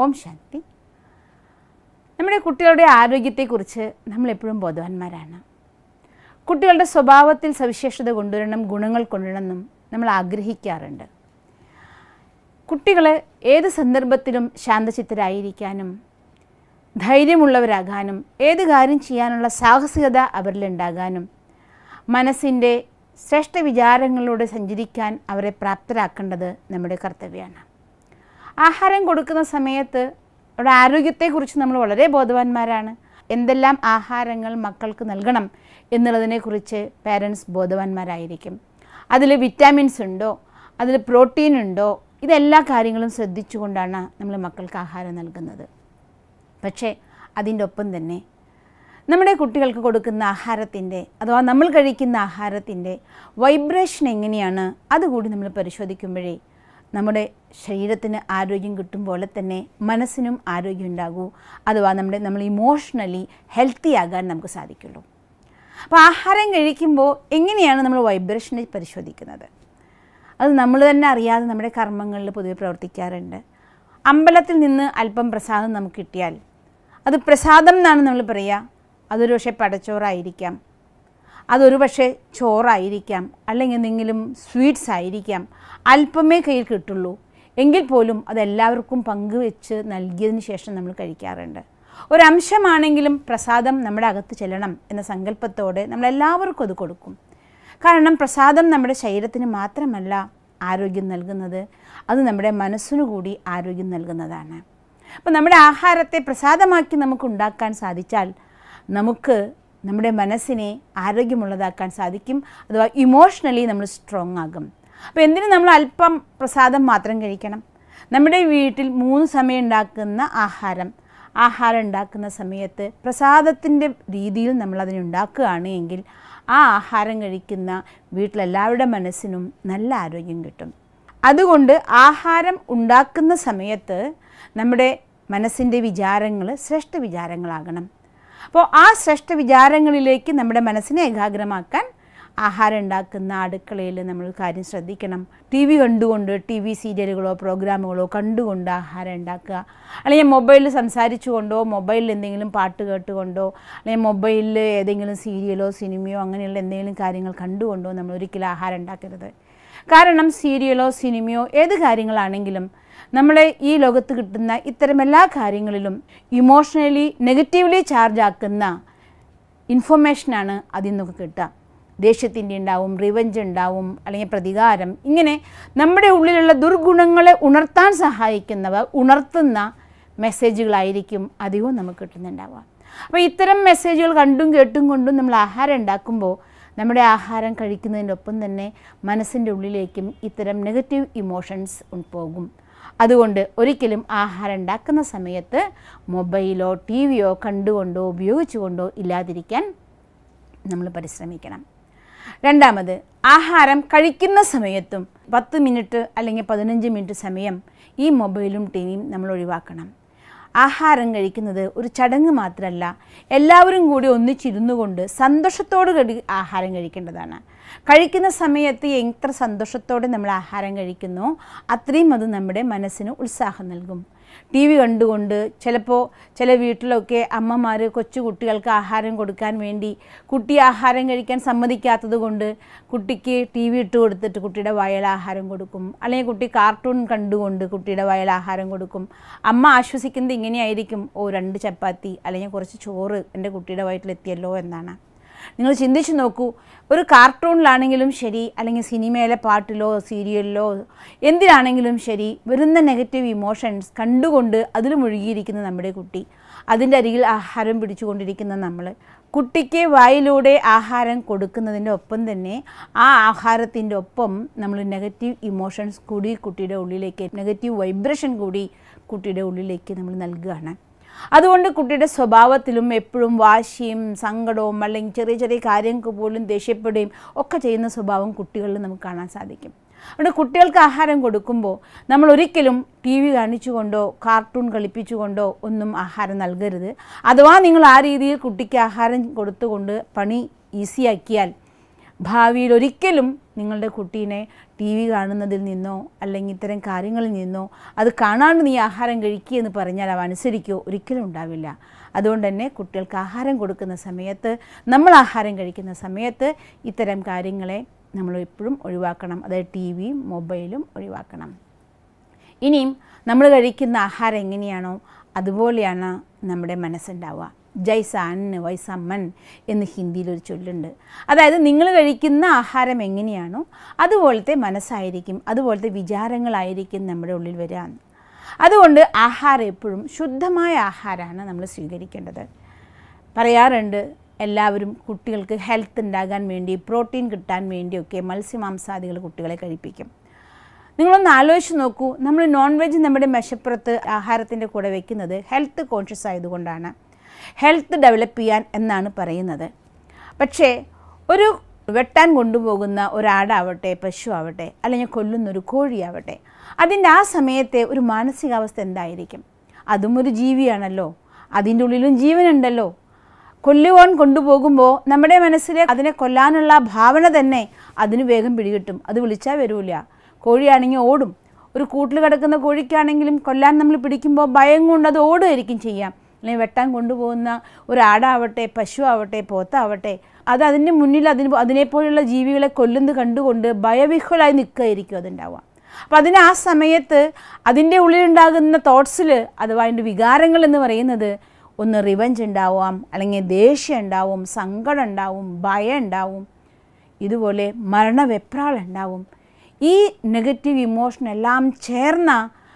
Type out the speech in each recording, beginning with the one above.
ഓം ശാന്തി നമ്മുടെ കുട്ടികളുടെ ആരോഗ്യത്തെക്കുറിച്ച് നമ്മളെപ്പോഴും ബോധവാന്മാരാണ് കുട്ടികളുടെ സ്വഭാവത്തിൽ സവിശേഷത കൊണ്ടുവരണം ഗുണങ്ങൾ കൊണ്ടുവരണം നമ്മൾ ആഗ്രഹിക്കാറുണ്ട് കുട്ടികൾ ഏത് സന്ദർഭത്തിലും ശാന്തചിത്തരായിരിക്കാനും ധൈര്യമുള്ളവരാകാനും ഏത് കാര്യം ചെയ്യാനുള്ള സാഹസികത അവരിലുണ്ടാകാനും മനസ്സിൻ്റെ ശ്രേഷ്ഠ വിചാരങ്ങളിലൂടെ സഞ്ചരിക്കാൻ അവരെ പ്രാപ്തരാക്കേണ്ടത് നമ്മുടെ കർത്തവ്യമാണ് ആഹാരം കൊടുക്കുന്ന സമയത്ത് അവരുടെ ആരോഗ്യത്തെക്കുറിച്ച് നമ്മൾ വളരെ ബോധവാന്മാരാണ് എന്തെല്ലാം ആഹാരങ്ങൾ മക്കൾക്ക് നൽകണം എന്നുള്ളതിനെക്കുറിച്ച് പേരൻസ് ബോധവാന്മാരായിരിക്കും അതിൽ വിറ്റാമിൻസ് ഉണ്ടോ അതിൽ പ്രോട്ടീൻ ഉണ്ടോ ഇതെല്ലാ കാര്യങ്ങളും ശ്രദ്ധിച്ചുകൊണ്ടാണ് നമ്മൾ മക്കൾക്ക് ആഹാരം നൽകുന്നത് പക്ഷേ അതിൻ്റെ ഒപ്പം തന്നെ നമ്മുടെ കുട്ടികൾക്ക് കൊടുക്കുന്ന ആഹാരത്തിൻ്റെ അഥവാ നമ്മൾ കഴിക്കുന്ന ആഹാരത്തിൻ്റെ വൈബ്രേഷൻ എങ്ങനെയാണ് അതുകൂടി നമ്മൾ പരിശോധിക്കുമ്പോഴേ നമ്മുടെ ശരീരത്തിന് ആരോഗ്യം കിട്ടും പോലെ തന്നെ മനസ്സിനും ആരോഗ്യം ഉണ്ടാകൂ അഥവാ നമ്മുടെ നമ്മൾ ഇമോഷണലി ഹെൽത്തി ആകാൻ നമുക്ക് സാധിക്കുള്ളൂ അപ്പോൾ ആഹാരം കഴിക്കുമ്പോൾ എങ്ങനെയാണ് നമ്മൾ വൈബ്രേഷനെ പരിശോധിക്കുന്നത് അത് നമ്മൾ തന്നെ അറിയാതെ നമ്മുടെ കർമ്മങ്ങളിൽ പൊതുവെ പ്രവർത്തിക്കാറുണ്ട് അമ്പലത്തിൽ നിന്ന് അല്പം പ്രസാദം നമുക്ക് കിട്ടിയാൽ അത് പ്രസാദം എന്നാണ് നമ്മൾ പറയുക അതൊരു പക്ഷേ പടച്ചോറായിരിക്കാം അതൊരു പക്ഷേ ചോറായിരിക്കാം അല്ലെങ്കിൽ എന്തെങ്കിലും സ്വീറ്റ്സ് ആയിരിക്കാം അല്പമേ കയ്യിൽ കിട്ടുള്ളൂ എങ്കിൽ പോലും അതെല്ലാവർക്കും പങ്കുവെച്ച് നൽകിയതിന് ശേഷം നമ്മൾ കഴിക്കാറുണ്ട് ഒരംശമാണെങ്കിലും പ്രസാദം നമ്മുടെ അകത്ത് ചെല്ലണം എന്ന സങ്കല്പത്തോടെ നമ്മളെല്ലാവർക്കും അത് കൊടുക്കും കാരണം പ്രസാദം നമ്മുടെ ശരീരത്തിന് മാത്രമല്ല ആരോഗ്യം നൽകുന്നത് അത് നമ്മുടെ മനസ്സിനു കൂടി ആരോഗ്യം നൽകുന്നതാണ് അപ്പോൾ നമ്മുടെ ആഹാരത്തെ പ്രസാദമാക്കി നമുക്ക് ഉണ്ടാക്കാൻ സാധിച്ചാൽ നമുക്ക് നമ്മുടെ മനസ്സിനെ ആരോഗ്യമുള്ളതാക്കാൻ സാധിക്കും അഥവാ ഇമോഷണലി നമ്മൾ സ്ട്രോങ് ആകും അപ്പോൾ എന്തിനു നമ്മൾ അല്പം പ്രസാദം മാത്രം കഴിക്കണം നമ്മുടെ വീട്ടിൽ മൂന്ന് സമയം ഉണ്ടാക്കുന്ന ആഹാരം ആഹാരം ഉണ്ടാക്കുന്ന സമയത്ത് പ്രസാദത്തിൻ്റെ രീതിയിൽ നമ്മൾ അതിനെ ഉണ്ടാക്കുകയാണ് എങ്കിൽ ആ ആഹാരം കഴിക്കുന്ന വീട്ടിലെല്ലാവരുടെ മനസ്സിനും നല്ല ആരോഗ്യം കിട്ടും അതുകൊണ്ട് ആഹാരം ഉണ്ടാക്കുന്ന സമയത്ത് നമ്മുടെ മനസ്സിൻ്റെ വിചാരങ്ങൾ ശ്രേഷ്ഠ വിചാരങ്ങളാകണം അപ്പോൾ ആ ശ്രേഷ്ഠ വിചാരങ്ങളിലേക്ക് നമ്മുടെ മനസ്സിനെ ഏകാഗ്രമാക്കാൻ ആഹാരം ഉണ്ടാക്കുന്ന അടുക്കളയിൽ നമ്മൾ കാര്യം ശ്രദ്ധിക്കണം ടി വി കണ്ടുകൊണ്ട് ടി വി സീരിയലുകളോ പ്രോഗ്രാമുകളോ കണ്ടുകൊണ്ട് ആഹാരം ഉണ്ടാക്കുക അല്ലെങ്കിൽ മൊബൈലിൽ സംസാരിച്ചുകൊണ്ടോ മൊബൈലിൽ എന്തെങ്കിലും പാട്ട് കേട്ടുകൊണ്ടോ അല്ലെങ്കിൽ മൊബൈലിൽ ഏതെങ്കിലും സീരിയലോ സിനിമയോ അങ്ങനെയുള്ള എന്തെങ്കിലും കാര്യങ്ങൾ കണ്ടുകൊണ്ടോ നമ്മൾ ഒരിക്കലും ആഹാരം ഉണ്ടാക്കരുത് കാരണം സീരിയലോ സിനിമയോ ഏത് കാര്യങ്ങളാണെങ്കിലും നമ്മളെ ഈ ലോകത്ത് കിട്ടുന്ന ഇത്തരം എല്ലാ കാര്യങ്ങളിലും ഇമോഷണലി നെഗറ്റീവ്ലി ചാർജ് ആക്കുന്ന ഇൻഫർമേഷനാണ് അതിൽ നിന്നൊക്കെ കിട്ടുക ദേഷ്യത്തിൻ്റെ ഉണ്ടാവും റിവഞ്ച് ഉണ്ടാവും അല്ലെങ്കിൽ പ്രതികാരം ഇങ്ങനെ നമ്മുടെ ഉള്ളിലുള്ള ദുർഗുണങ്ങളെ ഉണർത്താൻ സഹായിക്കുന്നവ ഉണർത്തുന്ന മെസ്സേജുകളായിരിക്കും അധികവും നമുക്ക് കിട്ടുന്നുണ്ടാവുക അപ്പോൾ ഇത്തരം മെസ്സേജുകൾ കണ്ടും കേട്ടും കൊണ്ടും നമ്മൾ ആഹാരം ഉണ്ടാക്കുമ്പോൾ നമ്മുടെ ആഹാരം കഴിക്കുന്നതിൻ്റെ ഒപ്പം തന്നെ മനസ്സിൻ്റെ ഉള്ളിലേക്കും ഇത്തരം നെഗറ്റീവ് ഇമോഷൻസ് പോകും അതുകൊണ്ട് ഒരിക്കലും ആഹാരം ഉണ്ടാക്കുന്ന സമയത്ത് മൊബൈലോ ടി വിയോ കണ്ടുകൊണ്ടോ ഉപയോഗിച്ചുകൊണ്ടോ ഇല്ലാതിരിക്കാൻ നമ്മൾ പരിശ്രമിക്കണം രണ്ടാമത് ആഹാരം കഴിക്കുന്ന സമയത്തും പത്ത് മിനിറ്റ് അല്ലെങ്കിൽ പതിനഞ്ച് മിനിറ്റ് സമയം ഈ മൊബൈലും ടി വിയും നമ്മൾ ഒഴിവാക്കണം ആഹാരം കഴിക്കുന്നത് ഒരു ചടങ്ങ് മാത്രമല്ല എല്ലാവരും കൂടി ഒന്നിച്ചിരുന്നു കൊണ്ട് സന്തോഷത്തോട് കൂടി ആഹാരം കഴിക്കേണ്ടതാണ് കഴിക്കുന്ന സമയത്ത് എത്ര സന്തോഷത്തോടെ നമ്മൾ ആഹാരം കഴിക്കുന്നോ അത്രയും അത് നമ്മുടെ മനസ്സിന് ഉത്സാഹം നൽകും ടി വി കണ്ടുകൊണ്ട് ചിലപ്പോൾ ചില വീട്ടിലൊക്കെ അമ്മമാർ കൊച്ചു കുട്ടികൾക്ക് ആഹാരം കൊടുക്കാൻ വേണ്ടി കുട്ടി ആഹാരം കഴിക്കാൻ സമ്മതിക്കാത്തത് കൊണ്ട് കുട്ടിക്ക് ടി വി ഇട്ട് കൊടുത്തിട്ട് കുട്ടിയുടെ വയൽ ആഹാരം കൊടുക്കും അല്ലെങ്കിൽ കുട്ടി കാർട്ടൂൺ കണ്ടുകൊണ്ട് കുട്ടിയുടെ വയൽ ആഹാരം കൊടുക്കും അമ്മ ആശ്വസിക്കുന്നത് ഇങ്ങനെയായിരിക്കും ഓ രണ്ട് ചപ്പാത്തി അല്ലെങ്കിൽ കുറച്ച് ചോറ് എൻ്റെ കുട്ടിയുടെ വയറ്റിലെത്തിയല്ലോ എന്നാണ് നിങ്ങൾ ചിന്തിച്ചു നോക്കൂ ഒരു കാർട്ടൂണിലാണെങ്കിലും ശരി അല്ലെങ്കിൽ സിനിമയിലെ പാട്ടിലോ സീരിയലിലോ എന്തിനാണെങ്കിലും ശരി വരുന്ന നെഗറ്റീവ് ഇമോഷൻസ് കണ്ടുകൊണ്ട് അതിൽ മുഴുകിയിരിക്കുന്ന നമ്മുടെ കുട്ടി അതിൻ്റെ അരികിൽ ആഹാരം പിടിച്ചുകൊണ്ടിരിക്കുന്ന നമ്മൾ കുട്ടിക്ക് വായിലൂടെ ആഹാരം കൊടുക്കുന്നതിൻ്റെ ഒപ്പം തന്നെ ആ ആഹാരത്തിൻ്റെ ഒപ്പം നമ്മൾ നെഗറ്റീവ് ഇമോഷൻസ് കൂടി കുട്ടിയുടെ ഉള്ളിലേക്ക് നെഗറ്റീവ് വൈബ്രേഷൻ കൂടി കുട്ടിയുടെ ഉള്ളിലേക്ക് നമ്മൾ നൽകുകയാണ് അതുകൊണ്ട് കുട്ടിയുടെ സ്വഭാവത്തിലും എപ്പോഴും വാശിയും സങ്കടവും അല്ലെങ്കിൽ ചെറിയ ചെറിയ കാര്യങ്ങൾക്ക് പോലും ദേഷ്യപ്പെടുകയും ഒക്കെ ചെയ്യുന്ന സ്വഭാവം കുട്ടികളിൽ നമുക്ക് കാണാൻ സാധിക്കും അതുകൊണ്ട് കുട്ടികൾക്ക് ആഹാരം കൊടുക്കുമ്പോൾ നമ്മൾ ഒരിക്കലും ടി വി കാണിച്ചുകൊണ്ടോ കാർട്ടൂൺ കളിപ്പിച്ചുകൊണ്ടോ ഒന്നും ആഹാരം നൽകരുത് അഥവാ നിങ്ങൾ ആ രീതിയിൽ കുട്ടിക്ക് ആഹാരം കൊടുത്തുകൊണ്ട് പണി ഈസിയാക്കിയാൽ ഭാവിയിൽ ഒരിക്കലും നിങ്ങളുടെ കുട്ടീനെ ടി ടി വി കാണുന്നതിൽ നിന്നോ അല്ലെങ്കിൽ ഇത്തരം കാര്യങ്ങളിൽ നിന്നോ അത് കാണാണ്ട് നീ ആഹാരം കഴിക്കുക എന്ന് പറഞ്ഞാൽ അവ അനുസരിക്കുകയോ ഒരിക്കലും ഉണ്ടാവില്ല അതുകൊണ്ട് തന്നെ കുട്ടികൾക്ക് ആഹാരം കൊടുക്കുന്ന സമയത്ത് നമ്മൾ ആഹാരം കഴിക്കുന്ന സമയത്ത് ഇത്തരം കാര്യങ്ങളെ നമ്മൾ എപ്പോഴും ഒഴിവാക്കണം അതായത് ടി വിയും മൊബൈലും ഒഴിവാക്കണം ഇനിയും നമ്മൾ കഴിക്കുന്ന ആഹാരം എങ്ങനെയാണോ അതുപോലെയാണ് നമ്മുടെ മനസ്സുണ്ടാവുക ജൈസ അന്ന് വൈസമ്മൻ എന്ന് ഹിന്ദിയിൽ ഒരു ചൊല്ലുണ്ട് അതായത് നിങ്ങൾ കഴിക്കുന്ന ആഹാരം എങ്ങനെയാണോ അതുപോലത്തെ മനസ്സായിരിക്കും അതുപോലത്തെ വിചാരങ്ങളായിരിക്കും നമ്മുടെ ഉള്ളിൽ വരിക അതുകൊണ്ട് ആഹാരം എപ്പോഴും ശുദ്ധമായ ആഹാരമാണ് നമ്മൾ സ്വീകരിക്കേണ്ടത് പറയാറുണ്ട് എല്ലാവരും കുട്ടികൾക്ക് ഹെൽത്ത് ഉണ്ടാകാൻ വേണ്ടി പ്രോട്ടീൻ കിട്ടാൻ വേണ്ടിയൊക്കെ മത്സ്യമാംസാദികൾ കുട്ടികളെ കഴിപ്പിക്കും നിങ്ങളൊന്ന് ആലോചിച്ച് നോക്കൂ നമ്മൾ നോൺ വെജ് നമ്മുടെ മെഷപ്പുറത്ത് ആഹാരത്തിൻ്റെ കൂടെ വെക്കുന്നത് ഹെൽത്ത് കോൺഷ്യസ് ആയതുകൊണ്ടാണ് ഹെൽത്ത് ഡെവലപ്പ് ചെയ്യാൻ എന്നാണ് പറയുന്നത് പക്ഷേ ഒരു വെട്ടാൻ കൊണ്ടുപോകുന്ന ഒരാടാവട്ടെ പശു ആവട്ടെ അല്ലെങ്കിൽ കൊല്ലുന്ന ഒരു കോഴിയാവട്ടെ അതിൻ്റെ ആ സമയത്തെ ഒരു മാനസികാവസ്ഥ എന്തായിരിക്കും അതും ഒരു ജീവിയാണല്ലോ അതിൻ്റെ ഉള്ളിലും ജീവനുണ്ടല്ലോ കൊല്ലുവാൻ കൊണ്ടുപോകുമ്പോൾ നമ്മുടെ മനസ്സിൽ അതിനെ കൊല്ലാനുള്ള ഭാവന തന്നെ അതിന് വേഗം പിടികിട്ടും അത് വിളിച്ചാൽ വരൂല കോഴിയാണെങ്കിൽ ഓടും ഒരു കൂട്ടിൽ കിടക്കുന്ന കോഴിക്കാണെങ്കിലും കൊല്ലാൻ നമ്മൾ പിടിക്കുമ്പോൾ ഭയം കൊണ്ട് അത് ഓടുമായിരിക്കും ചെയ്യാം അല്ലെങ്കിൽ വെട്ടാൻ കൊണ്ടുപോകുന്ന ഒരു ആടാവട്ടെ പശു ആവട്ടെ പോത്താവട്ടെ അത് അതിൻ്റെ മുന്നിൽ അതിന് അതിനെപ്പോലുള്ള ജീവികളെ കൊല്ലുന്നത് കണ്ടുകൊണ്ട് ഭയവിഹ്വലായി നിൽക്കുകയായിരിക്കും അതുണ്ടാവുക അപ്പോൾ അതിന് ആ സമയത്ത് അതിൻ്റെ ഉള്ളിലുണ്ടാകുന്ന തോട്ട്സിൽ അഥവാ അതിൻ്റെ വികാരങ്ങൾ എന്ന് പറയുന്നത് ഒന്ന് റിവഞ്ച് ഉണ്ടാവാം അല്ലെങ്കിൽ ദേഷ്യം ഉണ്ടാവും സങ്കടം ഉണ്ടാവും ഭയം ഉണ്ടാവും ഇതുപോലെ മരണവെപ്രാളം ഉണ്ടാവും ഈ നെഗറ്റീവ് ഇമോഷൻ എല്ലാം ചേർന്ന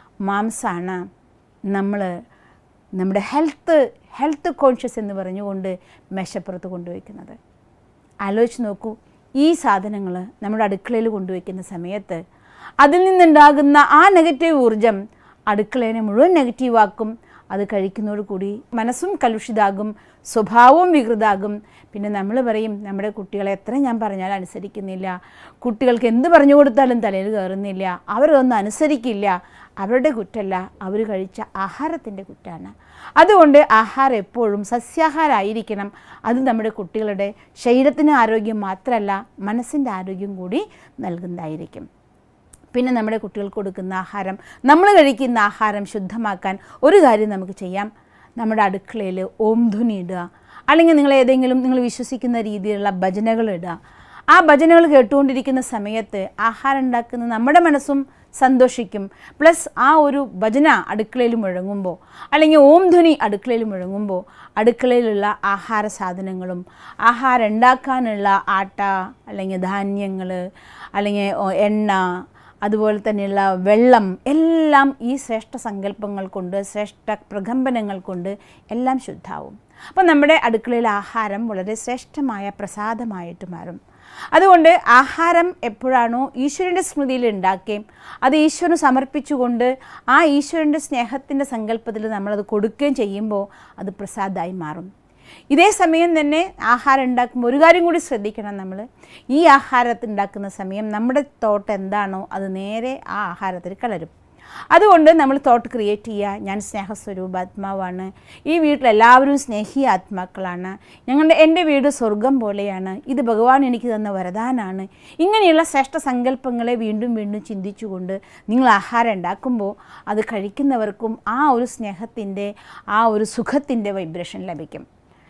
മാംസമാണ് നമ്മൾ നമ്മുടെ ഹെൽത്ത് ഹെൽത്ത് കോൺഷ്യസ് എന്ന് പറഞ്ഞുകൊണ്ട് മേശപ്പുറത്ത് കൊണ്ടുവയ്ക്കുന്നത് ആലോചിച്ച് നോക്കൂ ഈ സാധനങ്ങൾ നമ്മുടെ അടുക്കളയിൽ കൊണ്ടുവയ്ക്കുന്ന സമയത്ത് അതിൽ നിന്നുണ്ടാകുന്ന ആ നെഗറ്റീവ് ഊർജം അടുക്കളേനെ മുഴുവൻ നെഗറ്റീവാക്കും അത് കഴിക്കുന്നതോട് കൂടി മനസ്സും കലുഷിതാകും സ്വഭാവവും വികൃതാകും പിന്നെ നമ്മൾ പറയും നമ്മുടെ കുട്ടികളെ എത്ര ഞാൻ പറഞ്ഞാലും അനുസരിക്കുന്നില്ല കുട്ടികൾക്ക് എന്ത് പറഞ്ഞു കൊടുത്താലും തലയിൽ കയറുന്നില്ല അവരൊന്നും അനുസരിക്കില്ല അവരുടെ കുറ്റമല്ല അവർ കഴിച്ച ആഹാരത്തിൻ്റെ കുറ്റമാണ് അതുകൊണ്ട് ആഹാരം എപ്പോഴും സസ്യാഹാരമായിരിക്കണം അത് നമ്മുടെ കുട്ടികളുടെ ശരീരത്തിന് ആരോഗ്യം മാത്രമല്ല മനസ്സിൻ്റെ ആരോഗ്യം കൂടി നൽകുന്നതായിരിക്കും പിന്നെ നമ്മുടെ കുട്ടികൾക്ക് കൊടുക്കുന്ന ആഹാരം നമ്മൾ കഴിക്കുന്ന ആഹാരം ശുദ്ധമാക്കാൻ ഒരു കാര്യം നമുക്ക് ചെയ്യാം നമ്മുടെ അടുക്കളയിൽ ഓം ധ്വനി ഇടുക അല്ലെങ്കിൽ നിങ്ങൾ ഏതെങ്കിലും നിങ്ങൾ വിശ്വസിക്കുന്ന രീതിയിലുള്ള ഭജനകൾ ഇടുക ആ ഭജനകൾ കേട്ടുകൊണ്ടിരിക്കുന്ന സമയത്ത് ആഹാരം ഉണ്ടാക്കുന്ന നമ്മുടെ മനസ്സും സന്തോഷിക്കും പ്ലസ് ആ ഒരു ഭജന അടുക്കളയിൽ മുഴങ്ങുമ്പോൾ അല്ലെങ്കിൽ ഓം ധ്വനി അടുക്കളയിൽ മുഴങ്ങുമ്പോൾ അടുക്കളയിലുള്ള ആഹാര സാധനങ്ങളും ആഹാരം ഉണ്ടാക്കാനുള്ള ആട്ട അല്ലെങ്കിൽ ധാന്യങ്ങൾ അല്ലെങ്കിൽ ഓ, എണ്ണ അതുപോലെ തന്നെയുള്ള വെള്ളം എല്ലാം ഈ ശ്രേഷ്ഠ സങ്കല്പങ്ങൾ കൊണ്ട് ശ്രേഷ്ഠ പ്രകമ്പനങ്ങൾ കൊണ്ട് എല്ലാം ശുദ്ധാവും അപ്പോൾ നമ്മുടെ അടുക്കളയിൽ ആഹാരം വളരെ ശ്രേഷ്ഠമായ പ്രസാദമായിട്ട് മാറും അതുകൊണ്ട് ആഹാരം എപ്പോഴാണോ ഈശ്വരൻ്റെ സ്മൃതിയിൽ ഉണ്ടാക്കുകയും അത് ഈശ്വരന് സമർപ്പിച്ചുകൊണ്ട് ആ ഈശ്വരൻ്റെ സ്നേഹത്തിൻ്റെ സങ്കല്പത്തിൽ നമ്മളത് കൊടുക്കുകയും ചെയ്യുമ്പോൾ അത് പ്രസാദമായി മാറും ഇതേ സമയം തന്നെ ആഹാരം ഉണ്ടാക്കുമ്പോൾ ഒരു കാര്യം കൂടി ശ്രദ്ധിക്കണം നമ്മൾ ഈ ആഹാരത്തിൽ ഉണ്ടാക്കുന്ന സമയം നമ്മുടെ തോട്ട് എന്താണോ അത് നേരെ ആ ആഹാരത്തിൽ കലരും അതുകൊണ്ട് നമ്മൾ തോട്ട് ക്രിയേറ്റ് ചെയ്യുക ഞാൻ സ്നേഹസ്വരൂപാത്മാവാണ് ഈ വീട്ടിലെല്ലാവരും സ്നേഹി ആത്മാക്കളാണ് ഞങ്ങളുടെ എൻ്റെ വീട് സ്വർഗം പോലെയാണ് ഇത് ഭഗവാൻ എനിക്ക് തന്ന വരദാനാണ് ഇങ്ങനെയുള്ള ശ്രേഷ്ഠ സങ്കല്പങ്ങളെ വീണ്ടും വീണ്ടും ചിന്തിച്ചുകൊണ്ട് നിങ്ങൾ ആഹാരം ഉണ്ടാക്കുമ്പോൾ അത് കഴിക്കുന്നവർക്കും ആ ഒരു സ്നേഹത്തിൻ്റെ ആ ഒരു സുഖത്തിൻ്റെ വൈബ്രേഷൻ ലഭിക്കും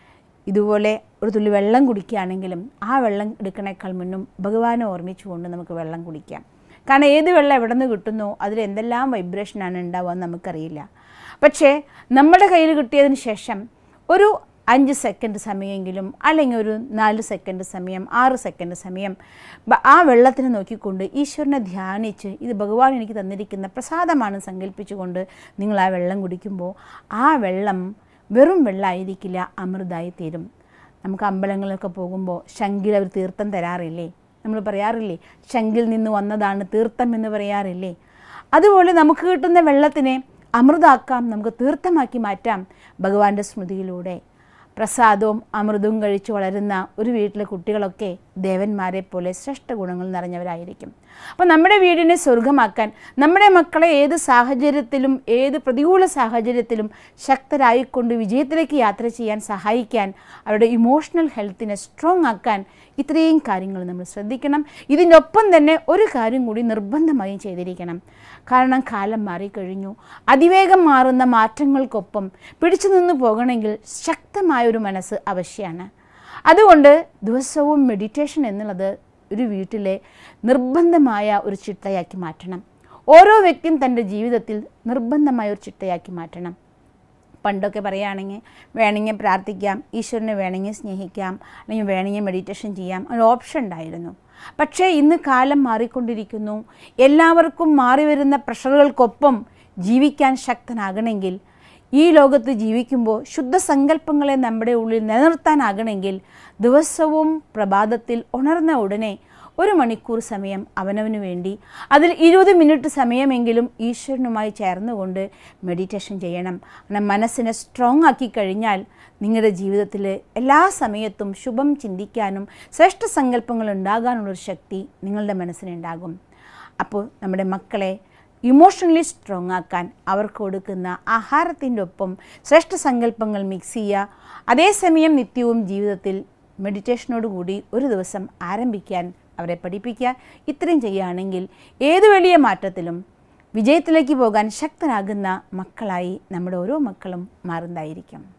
ഇതുപോലെ ഒരു തുള്ളി വെള്ളം കുടിക്കുകയാണെങ്കിലും ആ വെള്ളം എടുക്കണേക്കാൾ മുന്നും ഭഗവാനെ ഓർമ്മിച്ചുകൊണ്ട് നമുക്ക് വെള്ളം കുടിക്കാം കാരണം ഏത് വെള്ളം എവിടെ നിന്ന് കിട്ടുന്നോ അതിൽ എന്തെല്ലാം വൈബ്രേഷനാണ് ഉണ്ടാവുക എന്ന് നമുക്കറിയില്ല പക്ഷേ നമ്മുടെ കയ്യിൽ കിട്ടിയതിന് ശേഷം ഒരു അഞ്ച് സെക്കൻഡ് സമയമെങ്കിലും അല്ലെങ്കിൽ ഒരു നാല് സെക്കൻഡ് സമയം ആറ് സെക്കൻഡ് സമയം ബ- ആ വെള്ളത്തിനെ നോക്കിക്കൊണ്ട് ഈശ്വരനെ ധ്യാനിച്ച് ഇത് ഭഗവാൻ എനിക്ക് തന്നിരിക്കുന്ന പ്രസാദമാണ് സങ്കല്പിച്ചുകൊണ്ട് നിങ്ങൾ ആ വെള്ളം കുടിക്കുമ്പോൾ ആ വെള്ളം വെറും വെള്ളമായിരിക്കില്ല അമൃതായി തീരും നമുക്ക് അമ്പലങ്ങളിലൊക്കെ പോകുമ്പോൾ ശങ്കിൽ അവർ തീർത്ഥം തരാറില്ലേ നമ്മൾ പറയാറില്ലേ ശങ്കിൽ നിന്ന് വന്നതാണ് തീർത്ഥം എന്ന് പറയാറില്ലേ അതുപോലെ നമുക്ക് കിട്ടുന്ന വെള്ളത്തിനെ അമൃതാക്കാം നമുക്ക് തീർത്ഥമാക്കി മാറ്റാം ഭഗവാന്റെ സ്മൃതിയിലൂടെ പ്രസാദവും അമൃതവും കഴിച്ച് വളരുന്ന ഒരു വീട്ടിലെ കുട്ടികളൊക്കെ ദേവന്മാരെ പോലെ ശ്രേഷ്ഠ ഗുണങ്ങൾ നിറഞ്ഞവരായിരിക്കും അപ്പോൾ നമ്മുടെ വീടിനെ സ്വർഗമാക്കാൻ നമ്മുടെ മക്കളെ ഏത് സാഹചര്യത്തിലും ഏത് പ്രതികൂല സാഹചര്യത്തിലും ശക്തരായിക്കൊണ്ട് വിജയത്തിലേക്ക് യാത്ര ചെയ്യാൻ സഹായിക്കാൻ അവരുടെ ഇമോഷണൽ ഹെൽത്തിനെ സ്ട്രോങ് ആക്കാൻ ഇത്രയും കാര്യങ്ങൾ നമ്മൾ ശ്രദ്ധിക്കണം ഇതിൻ്റെ ഒപ്പം തന്നെ ഒരു കാര്യം കൂടി നിർബന്ധമായും ചെയ്തിരിക്കണം കാരണം കാലം മാറിക്കഴിഞ്ഞു അതിവേഗം മാറുന്ന മാറ്റങ്ങൾക്കൊപ്പം പിടിച്ചു നിന്ന് പോകണമെങ്കിൽ ശക്തമായൊരു മനസ്സ് ആവശ്യമാണ് അതുകൊണ്ട് ദിവസവും മെഡിറ്റേഷൻ എന്നുള്ളത് ഒരു വീട്ടിലെ നിർബന്ധമായ ഒരു ചിട്ടയാക്കി മാറ്റണം ഓരോ വ്യക്തിയും തൻ്റെ ജീവിതത്തിൽ നിർബന്ധമായ ഒരു ചിട്ടയാക്കി മാറ്റണം പണ്ടൊക്കെ പറയുകയാണെങ്കിൽ വേണമെങ്കിൽ പ്രാർത്ഥിക്കാം ഈശ്വരനെ വേണമെങ്കിൽ സ്നേഹിക്കാം അല്ലെങ്കിൽ വേണമെങ്കിൽ മെഡിറ്റേഷൻ ചെയ്യാം ഒരു ഓപ്ഷൻ ഉണ്ടായിരുന്നു പക്ഷേ ഇന്ന് കാലം മാറിക്കൊണ്ടിരിക്കുന്നു എല്ലാവർക്കും മാറി വരുന്ന പ്രഷറുകൾക്കൊപ്പം ജീവിക്കാൻ ശക്തനാകണമെങ്കിൽ ഈ ലോകത്ത് ജീവിക്കുമ്പോൾ ശുദ്ധസങ്കല്പങ്ങളെ നമ്മുടെ ഉള്ളിൽ നിലനിർത്താനാകണമെങ്കിൽ ദിവസവും പ്രഭാതത്തിൽ ഉണർന്ന ഉടനെ ഒരു മണിക്കൂർ സമയം അവനവന് വേണ്ടി അതിൽ ഇരുപത് മിനിറ്റ് സമയമെങ്കിലും ഈശ്വരനുമായി ചേർന്നുകൊണ്ട് മെഡിറ്റേഷൻ ചെയ്യണം അങ്ങനെ മനസ്സിനെ സ്ട്രോങ് ആക്കി കഴിഞ്ഞാൽ നിങ്ങളുടെ ജീവിതത്തിൽ എല്ലാ സമയത്തും ശുഭം ചിന്തിക്കാനും ശ്രേഷ്ഠ സങ്കല്പങ്ങൾ ഉണ്ടാകാനുള്ളൊരു ശക്തി നിങ്ങളുടെ മനസ്സിനുണ്ടാകും അപ്പോൾ നമ്മുടെ മക്കളെ ഇമോഷണലി സ്ട്രോങ് ആക്കാൻ അവർക്ക് കൊടുക്കുന്ന ആഹാരത്തിൻ്റെ ഒപ്പം ശ്രേഷ്ഠ സങ്കല്പങ്ങൾ മിക്സ് ചെയ്യുക അതേസമയം നിത്യവും ജീവിതത്തിൽ മെഡിറ്റേഷനോട് കൂടി ഒരു ദിവസം ആരംഭിക്കാൻ അവരെ പഠിപ്പിക്കുക ഇത്രയും ചെയ്യുകയാണെങ്കിൽ ഏത് വലിയ മാറ്റത്തിലും വിജയത്തിലേക്ക് പോകാൻ ശക്തനാകുന്ന മക്കളായി നമ്മുടെ ഓരോ മക്കളും മാറുന്നതായിരിക്കും